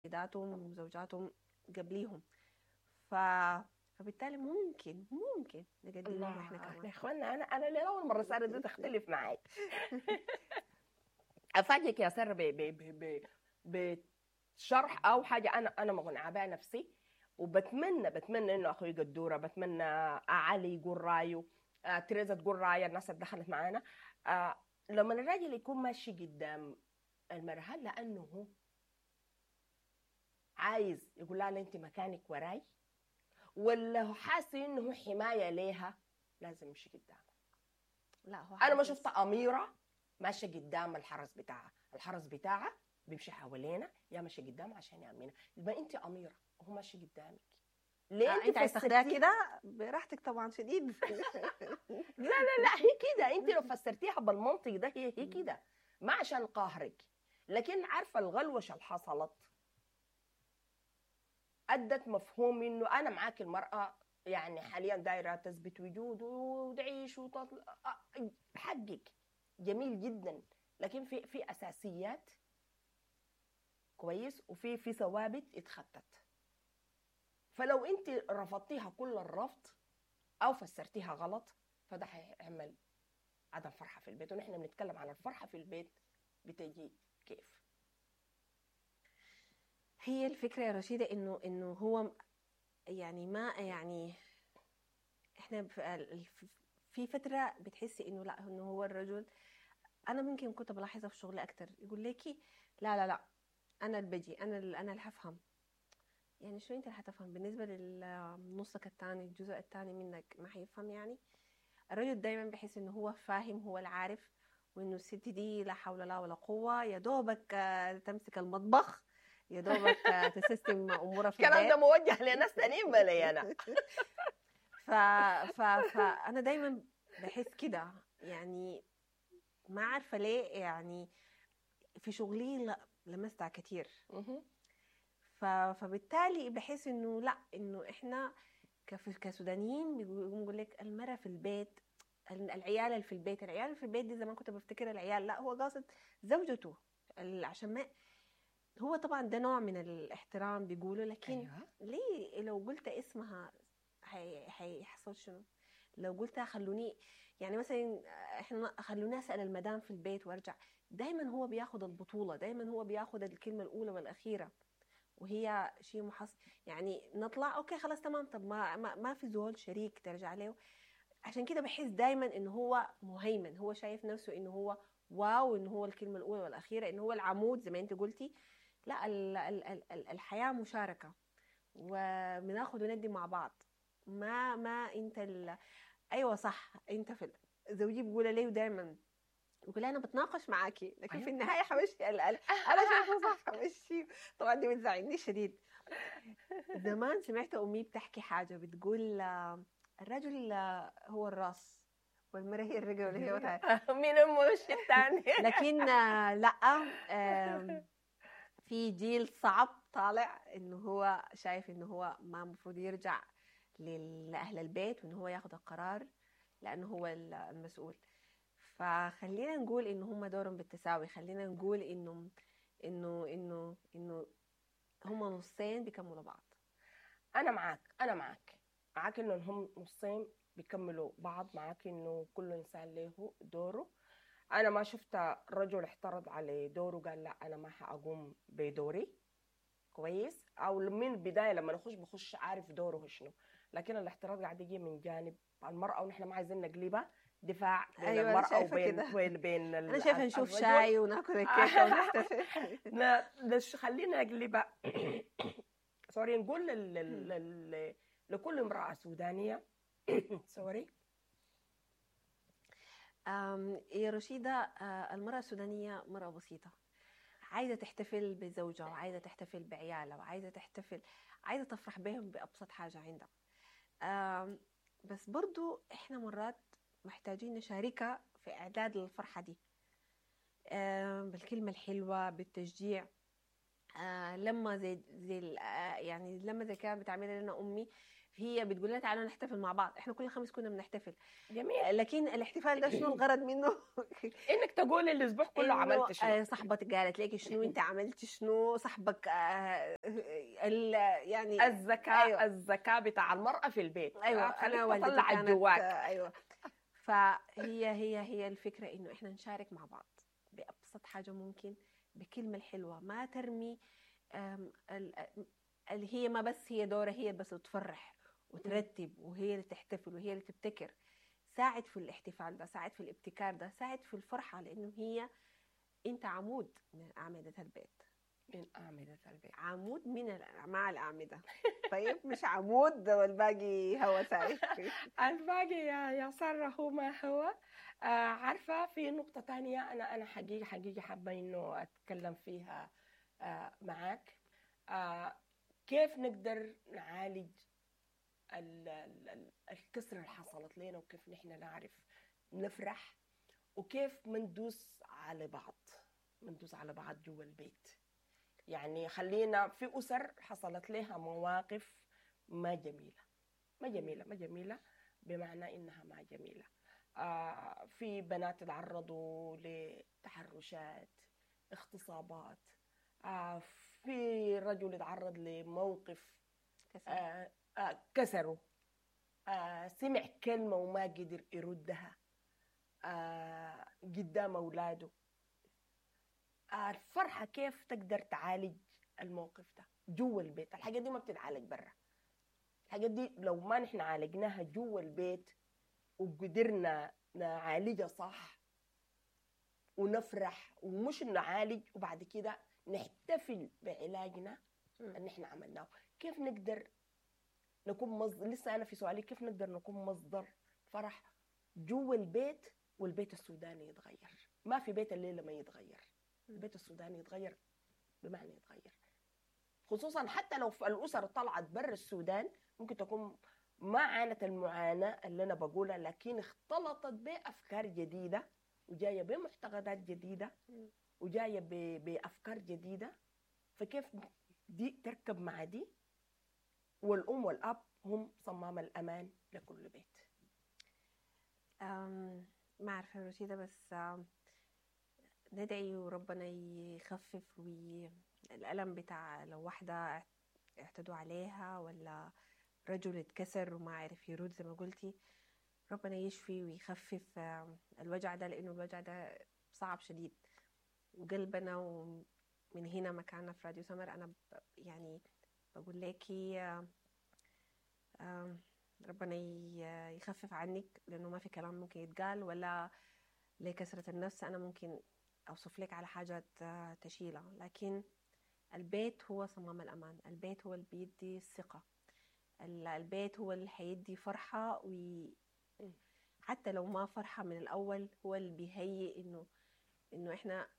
سيداتهم وزوجاتهم قبليهم ف... فبالتالي ممكن ممكن نقدم لهم احنا الله يا كمان اخوانا انا انا لاول مره ساره دي تختلف معي افاجئك يا ساره ب ب ب ب بشرح او حاجه انا انا مقنعه بها نفسي وبتمنى بتمنى انه اخوي قدوره بتمنى علي يقول رايه آه تريزا تقول رايه الناس اللي دخلت معانا آه لما الراجل يكون ماشي قدام المرأة هل لانه هو عايز يقول لها انت مكانك وراي ولا هو حاسس انه هو حمايه ليها لازم يمشي قدام لا هو انا ما حاسس- شفت اميره ماشيه قدام الحرس بتاعها الحرس بتاعها بيمشي حوالينا يا ماشي قدام عشان يامنها يبقى انت اميره وهو ماشي قدامك ليه آه، انت عايز فسرتيه- تاخديها كده براحتك طبعا شديد لا لا لا هي كده انت لو فسرتيها بالمنطق ده هي هي كده ما عشان قهرك لكن عارفه الغلوشه اللي حصلت ادت مفهوم انه انا معاك المراه يعني حاليا دايره تثبت وجود وتعيش وتطلع آه، حقك جميل جدا لكن في في اساسيات كويس وفي في ثوابت اتخطت فلو انت رفضتيها كل الرفض او فسرتيها غلط فده هيعمل عدم فرحه في البيت ونحن بنتكلم عن الفرحه في البيت بتجي كيف هي الفكرة يا رشيدة انه انه هو يعني ما يعني احنا في ال- في فترة بتحسي انه لا انه هو الرجل انا ممكن كنت بلاحظها في شغلي اكتر يقول لكي لا لا لا انا اللي بجي انا اللي انا اللي هفهم يعني شو انت اللي هتفهم بالنسبة لنصك الثاني الجزء الثاني منك ما هيفهم يعني الرجل دايما بحس انه هو فاهم هو العارف وانه الست دي لا حول لا ولا قوة يا دوبك آه، تمسك المطبخ يا دوبك آه، تسيستم امورها في الكلام البيت ده موجه لناس تانيين بلي انا ف... ف... فانا دايما بحس كده يعني ما عارفه ليه يعني في شغلي ل- لمستها كتير مهم. ف... فبالتالي بحس انه لا انه احنا كف... كسودانيين بيقول لك المرأة في البيت ال- العيال اللي في البيت العيال اللي في البيت دي زمان كنت بفتكر العيال لا هو قاصد زوجته ال- عشان ما هو طبعا ده نوع من الاحترام بيقولوا لكن ايوه ليه لو قلت اسمها هي- هيحصل شنو لو قلتها خلوني يعني مثلا احنا خلوني اسال المدام في البيت وارجع دايما هو بياخد البطوله دايما هو بياخد الكلمه الاولى والاخيره وهي شيء محص يعني نطلع اوكي خلاص تمام طب ما ما, ما في زول شريك ترجع له عشان كده بحس دايما انه هو مهيمن هو شايف نفسه انه هو واو انه هو الكلمه الاولى والاخيره انه هو العمود زي ما انت قلتي لا ال ال ال ال- الحياه مشاركه وبناخد وندي مع بعض ما ما انت ال... ايوه صح انت في ال- زوجي بيقول لي دايما بيقول لي انا بتناقش معاكي لكن أيوة. في النهايه حمشي ال- ال- انا شايفه صح حمشي طبعا دي بتزعلني شديد زمان سمعت امي بتحكي حاجه بتقول آه، الرجل آه، هو الراس والمرأة هي الرجل ولا هي وتعالى. مين امه مش الثاني لكن آه، لا آم، في جيل صعب طالع انه هو شايف انه هو ما المفروض يرجع لل- لاهل البيت وانه هو ياخذ القرار لانه هو ال- المسؤول فخلينا نقول انه هم دورهم بالتساوي خلينا نقول انه انه انه انه هم نصين بيكملوا بعض انا معاك انا معاك معاك انه هم نصين بيكملوا بعض معاك انه كل انسان له دوره انا ما شفت رجل احترض على دوره قال لا انا ما حاقوم بدوري كويس او من البدايه لما نخش بخش عارف دوره شنو لكن الاحتراض قاعد يجي من جانب المراه ونحن ما عايزين نقلبها دفاع بين أيوة، أنا المراه شايفة وبين كده. بين بين ال- انا شايفه ال- نشوف الرجل. شاي وناكل الكيكه ونحتفل لا لش خلينا نقلبها سوري نقول لل... لل... لل... لكل امرأة سودانية سوري أم، يا رشيدة آه، المرأة السودانية مرأة بسيطة عايزة تحتفل بزوجها وعايزة تحتفل بعيالها وعايزة تحتفل عايزة تفرح بهم بأبسط حاجة عندها أم، بس برضو احنا مرات محتاجين نشاركها في إعداد الفرحة دي أم، بالكلمة الحلوة بالتشجيع آه، لما زي زي ال- آه، يعني لما زي كانت بتعمل لنا أمي هي بتقول لنا تعالوا نحتفل مع بعض احنا كل خميس كنا بنحتفل جميل لكن الاحتفال ده شنو الغرض منه انك تقول الاسبوع كله إنه، عملت شنو آه، صاحبتك قالت لك شنو انت عملت شنو صاحبك آه، ال- يعني الذكاء أيوة. أيوة. الذكاء بتاع المرأة في البيت ايوه آه، خليك انا والدتي تطلع كانت جواك آه، ايوه فهي هي هي الفكره انه احنا نشارك مع بعض بابسط حاجه ممكن بكلمه الحلوه ما ترمي آم، ال- اللي هي ما بس هي دورها هي بس تفرح وترتب وهي اللي تحتفل وهي اللي تبتكر ساعد في الاحتفال ده ساعد في الابتكار ده ساعد في الفرحه لانه هي انت عمود من اعمده البيت من أعمدة البيت عمود من الأ- مع الاعمده طيب مش عمود والباقي هوا سايح الباقي يا يا سارة هو ما هو آه عارفة في نقطة تانية أنا أنا حقيقة حقيقة حابة إنه أتكلم فيها آه معاك آه كيف نقدر نعالج ال- ال- ال- الكسرة اللي حصلت لنا وكيف نحن نعرف نفرح وكيف ما ندوس على بعض ما ندوس على بعض جوا البيت يعني خلينا في أسر حصلت لها مواقف ما جميلة ما جميلة ما جميلة بمعنى إنها ما جميلة آه في بنات تعرضوا لتحرشات اغتصابات آه في رجل يتعرض لموقف آه آه كسره آه سمع كلمة وما قدر يردها آه قدام أولاده آه الفرحة كيف تقدر تعالج الموقف ده جوا البيت الحاجات دي ما بتتعالج برا الحاجات دي لو ما نحن عالجناها جوا البيت وقدرنا نعالجها صح ونفرح ومش نعالج وبعد كده نحتفل بعلاجنا مم. اللي احنا عملناه كيف نقدر نكون مصدر لسه انا في سؤالي كيف نقدر نكون مصدر فرح جوا البيت والبيت السوداني يتغير ما في بيت الليله ما يتغير البيت السوداني يتغير بمعنى يتغير خصوصا حتى لو في الاسر طلعت برا السودان ممكن تكون ما عانت المعاناه اللي انا بقولها لكن اختلطت بافكار جديده وجايه بمعتقدات جديده مم. وجايه ب- بافكار جديده فكيف دي تركب مع دي والام والاب هم صمام الامان لكل بيت أم، ما عارفة يا رشيدة بس أم، ندعي وربنا يخفف والألم بتاع لو واحدة اعت- اعتدوا عليها ولا رجل اتكسر وما عرف يرد زي ما قلتي ربنا يشفي ويخفف أم، الوجع ده لأنه الوجع ده صعب شديد وقلبنا ومن هنا مكاننا في راديو سمر أنا ب- يعني بقول لكي أم، أم، ربنا ي- يخفف عنك لانه ما في كلام ممكن يتقال ولا لكسرة النفس انا ممكن اوصف لك على حاجة آه، تشيلها لكن البيت هو صمام الامان البيت هو اللي بيدي الثقة ال- البيت هو اللي هيدي فرحة وي... حتى لو ما فرحة من الاول هو اللي بيهيئ انه انه احنا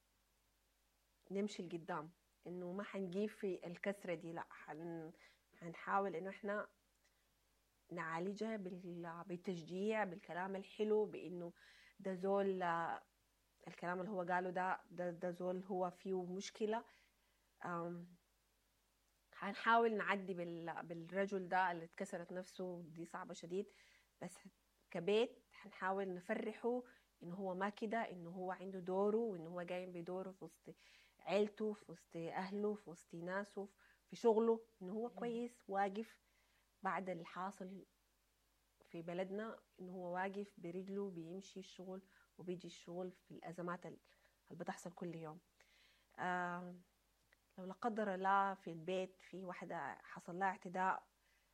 نمشي لقدام انه ما حنجيب في الكسرة دي لا حن... هنحاول انه احنا نعالجها بال- بالتشجيع بالكلام الحلو بانه ده زول آه، الكلام اللي هو قاله ده ده, ده زول هو فيه مشكله آم، هنحاول نعدي بال- بالرجل ده اللي اتكسرت نفسه دي صعبه شديد بس كبيت هنحاول نفرحه انه هو ما كده انه هو عنده دوره وانه هو قايم بدوره في وسط عيلته في وسط اهله في وسط ناسه في شغله انه هو كويس واقف بعد الحاصل في بلدنا انه هو واقف برجله بيمشي الشغل وبيجي الشغل في الازمات ال- اللي بتحصل كل يوم آم، لو لا قدر الله في البيت في واحدة حصل لها اعتداء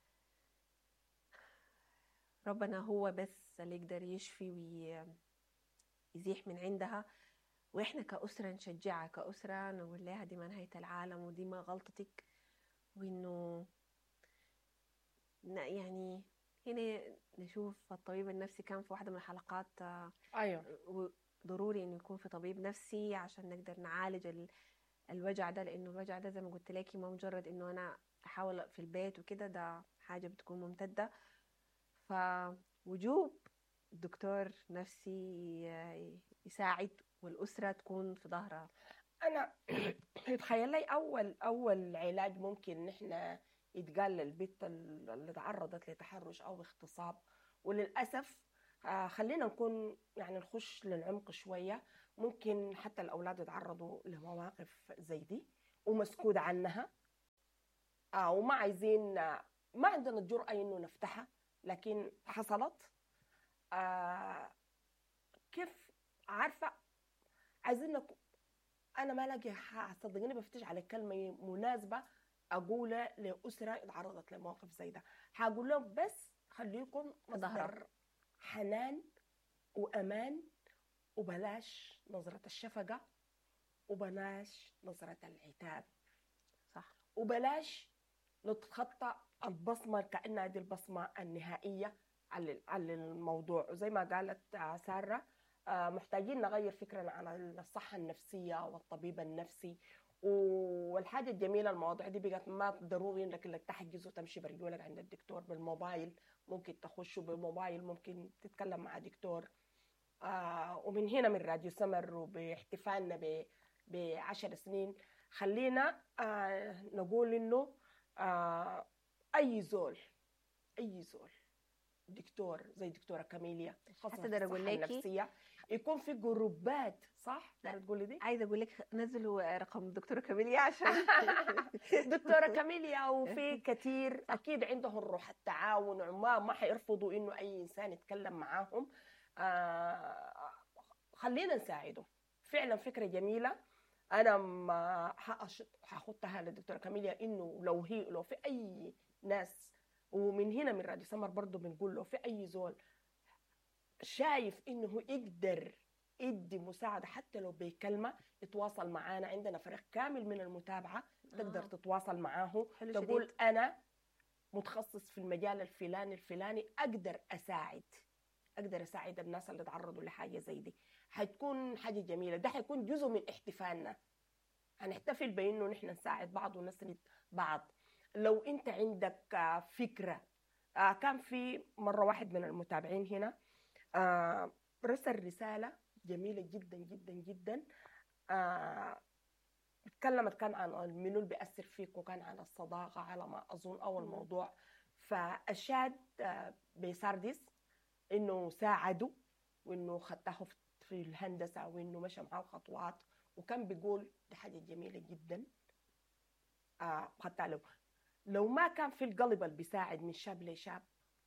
ربنا هو بس اللي يقدر يشفي ويزيح من عندها واحنا كأسرة نشجعها كأسرة نقول لها دي ما نهاية العالم ودي ما غلطتك وانه ن- يعني هنا نشوف الطبيب النفسي كان في واحدة من الحلقات آه، ايوه ضروري انه يكون في طبيب نفسي عشان نقدر نعالج ال- الوجع ده لانه الوجع ده زي ما قلت لك ما مجرد انه انا احاول في البيت وكده ده حاجة بتكون ممتدة فوجوب دكتور نفسي ي- يساعد والأسرة تكون في ظهرها انا يتخيل لي اول اول علاج ممكن نحن يتقال للبنت اللي تعرضت لتحرش او اغتصاب وللاسف آه، خلينا نكون يعني نخش للعمق شويه ممكن حتى الاولاد يتعرضوا لمواقف زي دي ومسكود عنها آه وما عايزين آه، ما عندنا الجرأة انه نفتحها لكن حصلت آه كيف عارفة عايزين نك... انا ما لاقي ح- صدقيني بفتش على كلمة مناسبة اقولها لأسرة اتعرضت لموقف زي ده حقول لهم بس خليكم ظهرك. مصدر حنان وامان وبلاش نظرة الشفقة وبلاش نظرة العتاب صح وبلاش نتخطى البصمة كأنها دي البصمة النهائية على على الموضوع وزي ما قالت آه، سارة آه، محتاجين نغير فكرنا عن الصحة النفسية والطبيب النفسي والحاجة الجميلة المواضيع دي بقت ما ضروري انك انك تحجز وتمشي برجولك عند الدكتور بالموبايل ممكن تخش بالموبايل ممكن تتكلم مع دكتور آه ومن هنا من راديو سمر وباحتفالنا ب بعشر سنين خلينا آه نقول انه آه اي زول اي زول دكتور زي دكتوره كاميليا متخصصة حتى في ده أنا أقول الصحة لكي- النفسية يكون في جروبات صح؟ لا. لا تقولي دي؟ عايزه اقول لك نزلوا رقم الدكتوره كاميليا عشان دكتورة كاميليا وفي كثير أكيد عندهم روح التعاون وما ما حيرفضوا إنه أي إنسان يتكلم معاهم آه خلينا نساعده فعلا فكرة جميلة أنا ما حأش- حاخدها للدكتورة كاميليا إنه لو هي لو في أي ناس ومن هنا من راديو سمر برضه بنقول له في أي زول شايف إنه يقدر يدي مساعدة حتى لو بكلمة يتواصل معانا عندنا فريق كامل من المتابعة تقدر آه. تتواصل معاه حلو تقول شديد. انا متخصص في المجال الفلاني الفلاني اقدر اساعد اقدر اساعد الناس اللي تعرضوا لحاجه زي دي حتكون حاجه جميله ده حيكون جزء من احتفالنا هنحتفل بانه نحن نساعد بعض ونسند بعض لو انت عندك آه، فكره آه، كان في مره واحد من المتابعين هنا آه، رسل رساله جميله جدا جدا جدا آه، اتكلمت كان عن منو اللي بيأثر فيك وكان عن الصداقة على ما أظن أول مم. موضوع فأشاد آه، بساردس إنه ساعده وإنه خدته في- في الهندسة وإنه مشى معاه خطوات وكان بيقول دي حاجة جميلة جدا آه خدتها له لو ما كان في القلب اللي بيساعد من شاب لشاب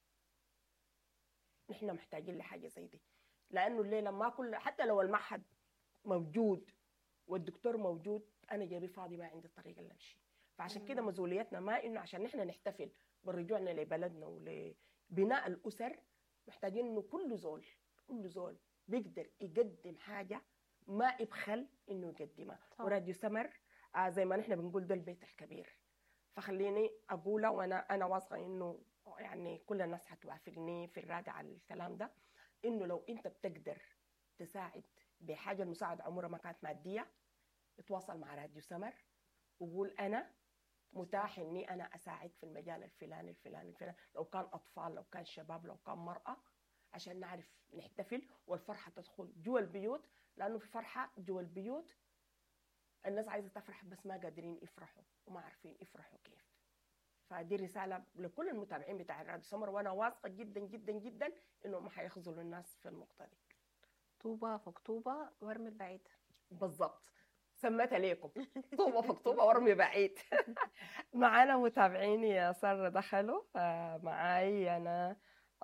نحن محتاجين لحاجة زي دي لأنه الليلة ما كل حتى لو المعهد موجود والدكتور موجود انا جيبي فاضي ما عندي الطريقه اللي امشي فعشان كده مم. مسؤوليتنا ما انه عشان نحن نحتفل برجوعنا لبلدنا ولبناء الاسر محتاجين انه كل زول كل زول بيقدر يقدم حاجه ما يبخل انه يقدمها طبعاً. وراديو سمر آه زي ما نحن بنقول ده البيت الكبير فخليني اقولها وانا انا واثقه انه يعني كل الناس حتوافقني في الرادع على الكلام ده انه لو انت بتقدر تساعد بحاجه المساعده عمرها ما كانت ماديه اتواصل مع راديو سمر وقول انا متاح اني انا اساعد في المجال الفلاني الفلاني الفلاني لو كان اطفال لو كان شباب لو كان مراه عشان نعرف نحتفل والفرحه تدخل جوا البيوت لانه في فرحه جوا البيوت الناس عايزه تفرح بس ما قادرين يفرحوا وما عارفين يفرحوا كيف فدي رساله لكل المتابعين بتاع الراديو سمر وانا واثقه جدا جدا جدا انهم حيخذلوا الناس في النقطه دي طوبه فوق طوبه وارمي البعيد بالضبط سميت عليكم طوبة فوق طوبة وارمي بعيد معانا متابعين يا سارة دخلوا آه، معاي أنا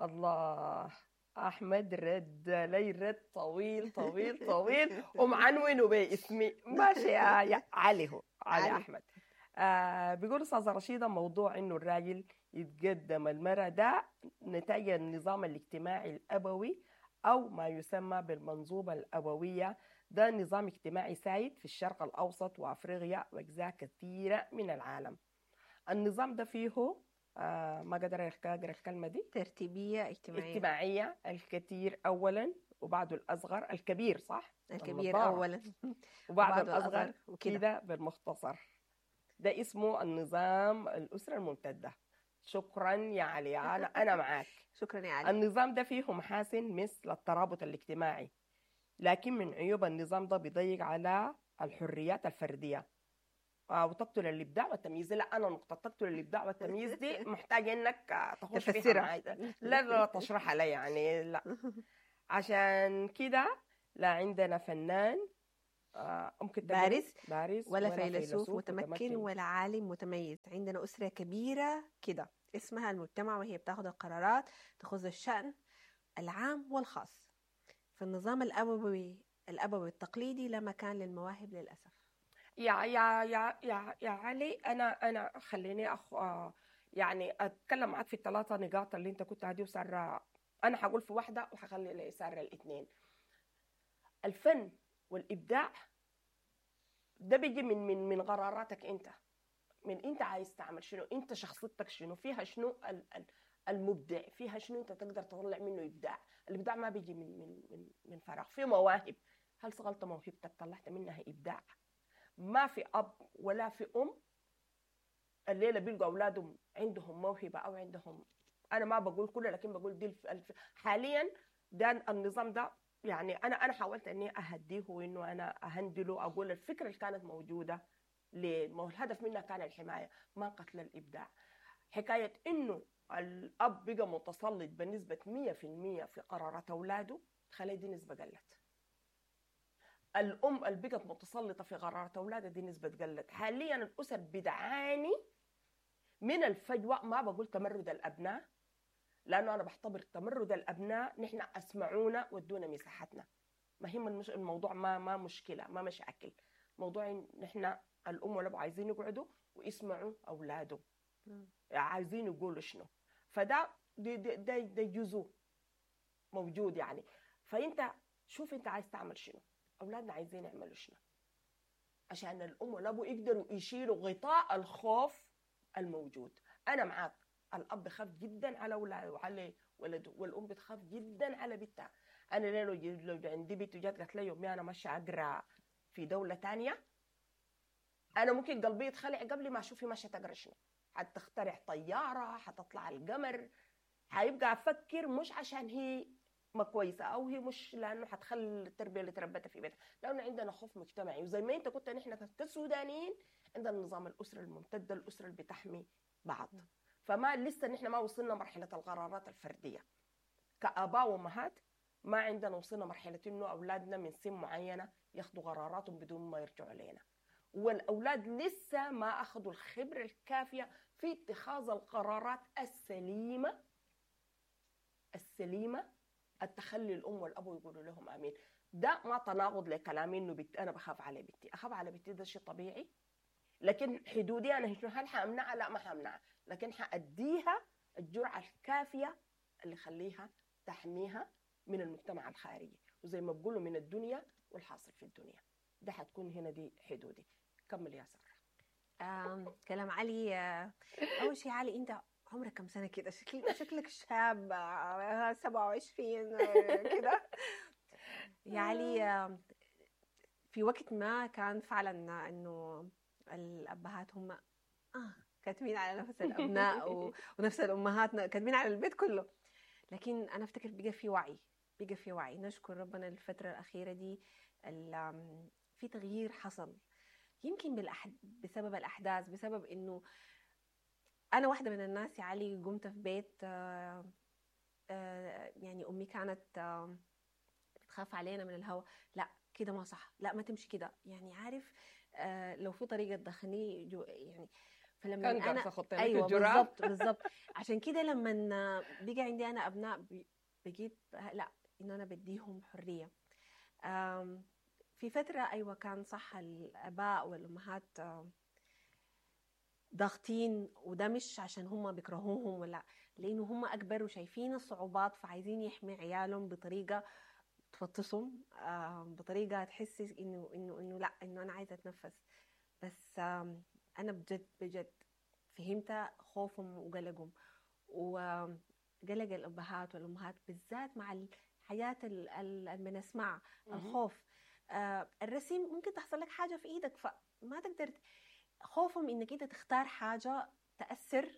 الله أحمد رد لي رد طويل طويل طويل ومعنونه باسمي ماشي يا يا علي هو علي, علي. أحمد آه بيقول أستاذة رشيدة موضوع إنه الراجل يتقدم المرأة ده نتاج النظام الاجتماعي الأبوي أو ما يسمى بالمنظومة الأبوية ده نظام اجتماعي سائد في الشرق الأوسط وأفريقيا وأجزاء كثيرة من العالم النظام ده فيه آه ما قدر أقرأ الكلمة دي ترتيبيه اجتماعيه اجتماعية الكثير أولا وبعده الأصغر الكبير صح؟ الكبير النظارة. اولا وبعد وبعده الأصغر وكده كده بالمختصر ده اسمه النظام الأسرة الممتدة شكرا يا علي أنا أنا معاك شكرا يا علي النظام ده فيه محاسن مثل الترابط الاجتماعي لكن من عيوب النظام ده بيضيق على الحريات الفردية آه، وتقتل الابداع والتمييز لا انا نقطه تقتل الابداع والتمييز دي محتاج انك آه، تخش فيها تفسرها. معاي لا لا تشرحها لي يعني لا عشان كده لا عندنا فنان آه، ممكن تقري بارز بارز ولا فيلسوف متمكن ولا عالم متميز عندنا أسرة كبيرة كده اسمها المجتمع وهي بتاخذ القرارات تخص الشأن العام والخاص في النظام الأبوي الأبوي التقليدي لا مكان للمواهب للأسف يا يا يا يا يا علي انا انا خليني أخ... آه، يعني اتكلم معك في الثلاثه نقاط اللي انت كنت هدي وساره انا حقول في واحده وحخلي لساره الاثنين الفن والابداع ده بيجي من من من قراراتك انت من انت عايز تعمل شنو انت شخصيتك شنو فيها شنو ال- ال- المبدع فيها شنو انت تقدر تطلع منه ابداع الابداع ما بيجي من من من من فراغ في مواهب هل صغلت موهبتك طلعت منها ابداع ما في اب ولا في ام الليله بيلقوا اولادهم عندهم موهبه او عندهم انا ما بقول كله لكن بقول دي الف... الف... حاليا ده النظام ده يعني انا انا حاولت اني اهديه وانه انا اهندله اقول الفكره اللي كانت موجوده ليه؟ ما هو الهدف منها كان الحمايه ما قتل الابداع حكايه انه الاب بقى متسلط بنسبه 100% في قرارات اولاده خلي دي نسبه قلت الام اللي بقت متسلطه في قرارات اولادها دي نسبه قلت حاليا الاسر بتعاني من الفجوه ما بقول تمرد الابناء لانه انا بعتبر تمرد الابناء نحن اسمعونا ودونا مساحتنا ما هي المش... الموضوع ما ما مشكله ما مشاكل موضوع إن نحن الام والاب عايزين يقعدوا ويسمعوا اولادهم عايزين يقولوا شنو فده ده ده, ده, ده جزء موجود يعني فانت شوف انت عايز تعمل شنو اولادنا عايزين يعملوا شنو عشان الام والابو يقدروا يشيلوا غطاء الخوف الموجود انا معاك الاب بخاف جدا على اولاده وعلى ولده والام بتخاف جدا على بنتها انا ليه لو جي- لو عندي بنت وجات قالت لي يومي انا ماشيه اقرا في دوله تانية انا ممكن قلبي يتخلع قبل ما اشوفي ماشيه تقرا شنو حتخترع طياره حتطلع القمر حيبقى افكر مش عشان هي ما كويسه او هي مش لانه حتخلي التربيه اللي تربتها في بيتها لانه عندنا خوف مجتمعي وزي ما انت كنت نحن كسودانيين عندنا نظام الاسره الممتده الاسره اللي بتحمي بعض فما لسه نحن ما وصلنا مرحله القرارات الفرديه كاباء وامهات ما عندنا وصلنا مرحله انه اولادنا من سن معينه ياخذوا قراراتهم بدون ما يرجعوا علينا والاولاد لسه ما اخذوا الخبره الكافيه في اتخاذ القرارات السليمه السليمه التخلي الام والاب يقولوا لهم امين ده ما تناقض لكلامي انه بت... انا بخاف على بنتي اخاف على بنتي ده شيء طبيعي لكن حدودي انا شنو هل حامنعها لا ما حامنعها لكن حاديها الجرعه الكافيه اللي يخليها تحميها من المجتمع الخارجي وزي ما بقولوا من الدنيا والحاصل في الدنيا ده حتكون هنا دي حدودي كمل يا ساره آم، كلام علي آه، اول شيء علي انت عمرك كم سنه كده شكلك شكلك شاب آه، 27 آه، كده يا علي آم، في وقت ما كان فعلا انه الابهات هم اه كاتمين على نفس الابناء و- ونفس الامهات كاتمين على البيت كله لكن انا افتكر بقى في وعي بقى في وعي نشكر ربنا الفتره الاخيره دي ال- آم، في تغيير حصل يمكن بالأحد... بسبب الأحداث بسبب إنه أنا واحدة من الناس يا علي قمت في بيت آه، آه، يعني أمي كانت آه، بتخاف علينا من الهواء لا كده ما صح لا ما تمشي كده يعني عارف آه، لو في طريقة تدخلني جو يعني فلما كان أنا قرصة خطين ايوه الجراب بالظبط بالظبط عشان كده لما بقى عندي انا ابناء بي- بقيت لا انه انا بديهم حريه آم، في فتره ايوه كان صح الاباء والامهات آم، ضاغطين وده مش عشان هم بيكرهوهم ولا لانه هم اكبر وشايفين الصعوبات فعايزين يحمي عيالهم بطريقه تفطسهم آم، بطريقه تحس انه انه انه لا انه انا عايزه اتنفس بس آم، انا بجد بجد فهمت خوفهم وقلقهم وقلق الابهات والامهات بالذات مع الحياه ال- ال- اللي بنسمعها الخوف آه الرسم ممكن تحصل لك حاجه في ايدك فما تقدر ت- خوفهم انك انت تختار حاجه تاثر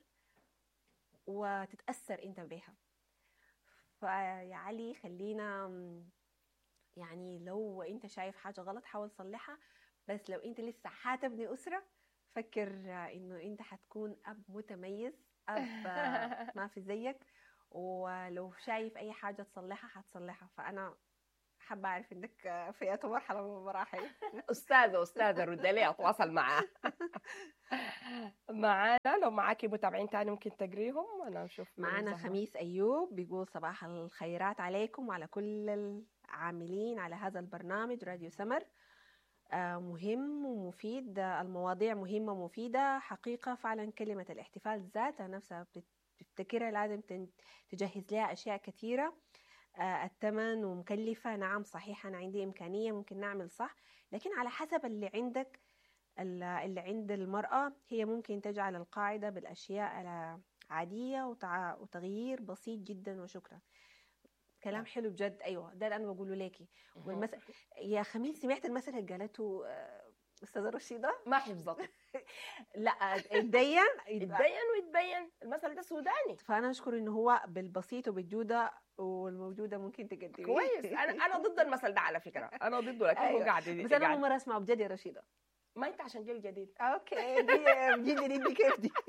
وتتاثر انت بها فيا علي خلينا م، يعني لو انت شايف حاجه غلط حاول تصلحها بس لو انت لسه حتبني اسره فكر انه انت حتكون اب متميز اب آه، ما في زيك ولو شايف اي حاجه تصلحها حتصلحها فانا حابه اعرف انك آه، في أي مرحله من المراحل استاذه استاذه رد لي اتواصل معاه معانا لو معاكي متابعين تاني ممكن تقريهم انا اشوف معنا خميس ايوب بيقول صباح الخيرات عليكم وعلى كل العاملين على هذا البرنامج راديو سمر آه، مهم ومفيد آه، المواضيع مهمة ومفيدة حقيقة فعلا كلمة الاحتفال ذاتها نفسها بتفتكرها لازم تن- تجهز لها أشياء كثيرة آه، الثمن ومكلفة نعم صحيح أنا عندي إمكانية ممكن نعمل صح لكن على حسب اللي عندك ال- اللي عند المرأة هي ممكن تجعل القاعدة بالأشياء العادية وتع- وتغيير بسيط جدا وشكرا كلام نعم. حلو بجد ايوه ده اللي انا بقوله ليكي والمثل يا خميس سمعت المثل اللي قالته آه، استاذه رشيده ما حفظته لا اتدين يتبين ويتبين المثل ده سوداني فانا اشكر انه هو بالبسيط وبالجوده والموجوده ممكن تقدمي كويس انا انا ضد المثل ده على فكره انا ضده لكن هو أيوة. قاعد بس انا اول قاعد- مره اسمعه بجد يا رشيده ما انت عشان جيل جديد اوكي دي جيل جديد دي كيف دي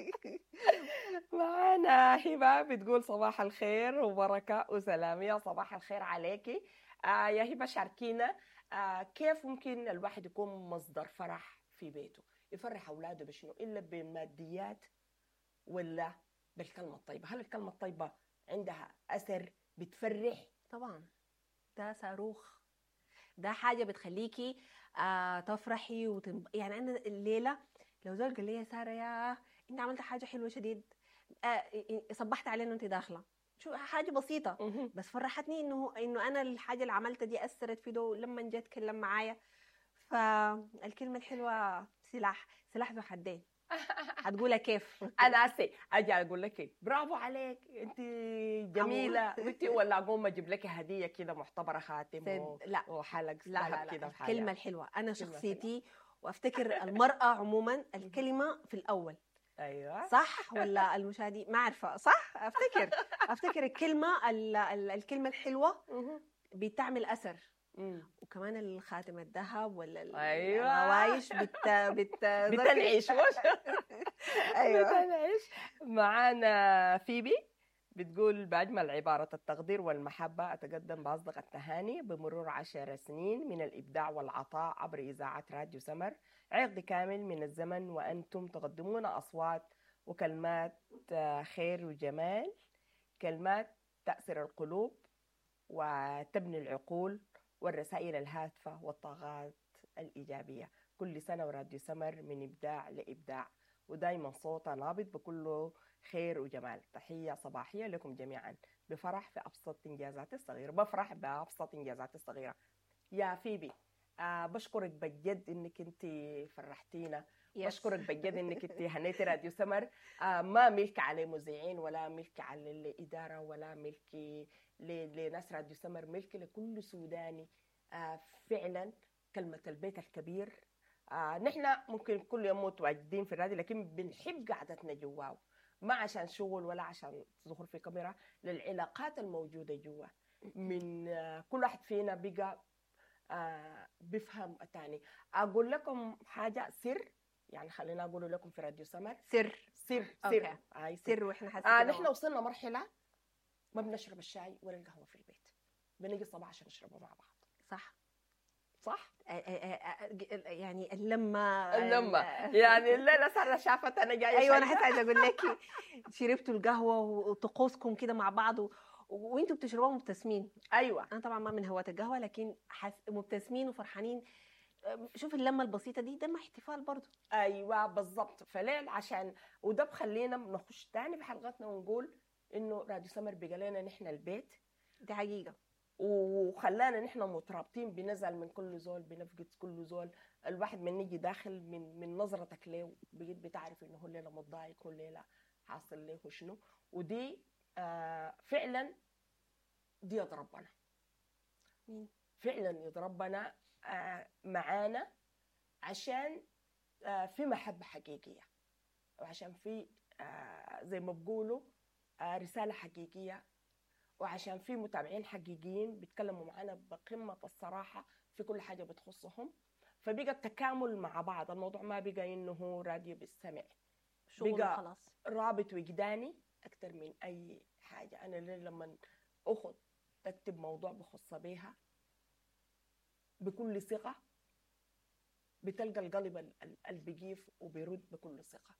معانا هبه بتقول صباح الخير وبركه وسلام يا صباح الخير عليكي آه يا هبه شاركينا آه كيف ممكن الواحد يكون مصدر فرح في بيته يفرح اولاده بشنو الا بالماديات ولا بالكلمه الطيبه هل الكلمه الطيبه عندها اثر بتفرح طبعا ده صاروخ ده حاجه بتخليكي آه تفرحي وتنب... يعني انا الليله لو زول قال لي يا ساره يا انت عملت حاجه حلوه شديد آه صبحت علينا وانت داخله شو حاجه بسيطه مهم. بس فرحتني انه انه انا الحاجه اللي عملتها دي اثرت في ده لما جه اتكلم معايا فالكلمه الحلوه سلاح سلاح ذو حدين هتقولها كيف انا اسي اجي اقول لك إيه، برافو عليك انت جميله وانت ولا اقوم اجيب لك هديه كده معتبره خاتم و- سد- لا وحلق لا لا, ذهب لا كده الكلمه الحلوه انا الكلمة شخصيتي وافتكر المراه عموما الكلمه في الاول ايوه صح ولا المشاهدين ما عارفه صح افتكر افتكر الكلمه ال- ال- الكلمه الحلوه مهم. بتعمل اثر مم. وكمان الخاتم الذهب ولا ال- أيوة. الهوايش بت بت بتنعش وش ايوه بتنعش معانا فيبي بتقول بأجمل عبارة التقدير والمحبة أتقدم بأصدق التهاني بمرور عشر سنين من الإبداع والعطاء عبر إذاعة راديو سمر عقد كامل من الزمن وأنتم تقدمون أصوات وكلمات آه، خير وجمال كلمات تأثر القلوب وتبني العقول والرسائل الهادفة والطاقات الإيجابية كل سنة وراديو سمر من إبداع لإبداع ودايما صوتها نابض بكله خير وجمال تحية صباحية لكم جميعا بفرح في أبسط إنجازات الصغيرة بفرح بأبسط إنجازات الصغيرة يا فيبي آه بشكرك بجد انك انت فرحتينا يس. بشكرك بجد انك انت هنيتي راديو سمر آه ما ملك على مذيعين ولا ملك على الاداره ولا ملك ل- لناس راديو سمر ملك لكل سوداني آه فعلا كلمه البيت الكبير آه نحن ممكن كل يوم متواجدين في الراديو لكن بنحب قعدتنا جواه ما عشان شغل ولا عشان ظهور في كاميرا للعلاقات الموجوده جوا من آه كل واحد فينا بقى آه بيفهم الثاني اقول لكم حاجه سر يعني خلينا اقول لكم في راديو سمر سر سر أوكي. سر هاي سر سر واحنا حاسين آه كده نحن وصلنا مرحله ما بنشرب الشاي ولا القهوه في البيت بنجي الصباح عشان نشربه مع بعض صح صح آه، آه، آه، يعني اللمه اللمة. ال- يعني الليله ساره شافت انا جايه ايوه انا شايفة. حاسه عايزه اقول لك شربتوا القهوه وطقوسكم كده مع بعض و... وانتوا بتشربوها مبتسمين ايوه انا طبعا ما من هواة القهوه لكن حس... مبتسمين وفرحانين شوف اللمه البسيطه دي ده ما احتفال برضه ايوه بالضبط فليل عشان وده بخلينا نخش تاني في حلقتنا ونقول انه راديو سمر بقى لنا نحن البيت دي حقيقه وخلانا نحن مترابطين بنزعل من كل زول بنفقد كل زول الواحد من يجي داخل من من نظرتك له بقيت بتعرف انه هو الليله متضايق هو الليله حاصل له شنو ودي آه فعلا دي يد ربنا مين؟ فعلا يد ربنا آه معانا عشان آه في محبه حقيقيه وعشان في آه زي ما بقولوا آه رساله حقيقيه وعشان في متابعين حقيقيين بيتكلموا معانا بقمة الصراحة في كل حاجة بتخصهم فبقى التكامل مع بعض الموضوع ما بقى انه هو راديو بالسمع شغل بقى- خلاص رابط وجداني اكثر من اي حاجه انا ليه لما اخذ تكتب موضوع بخص بيها بكل ثقه بتلقى القلب ال- ال- البقيف وبيرد بكل ثقه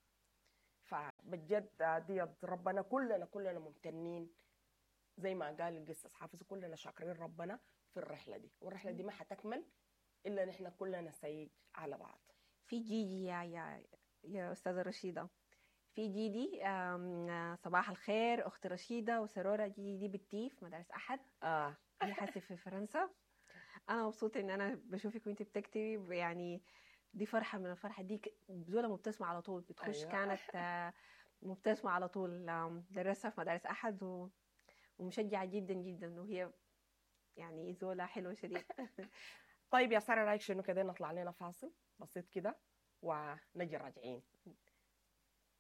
فبجد دي ربنا كلنا كلنا ممتنين زي ما قال القصص حافظ كلنا شاكرين ربنا في الرحله دي والرحله دي ما حتكمل الا نحن كلنا سعيد على بعض في جيجي يا يا يا استاذه رشيده في جيدي آم، صباح الخير اخت رشيده وسروره جيدي دي بالتيف مدارس احد اه هي حاسه في فرنسا انا مبسوطه ان انا بشوفك وانت بتكتبي يعني دي فرحه من الفرحه دي ك- زوله مبتسمه على طول بتخش أيوة. كانت آه، مبتسمه على طول آم، درسها في مدارس احد و... ومشجعه جدا جدا وهي يعني زوله حلوه شديد طيب يا ساره رايك شنو كده نطلع لنا فاصل بسيط كده ونجي راجعين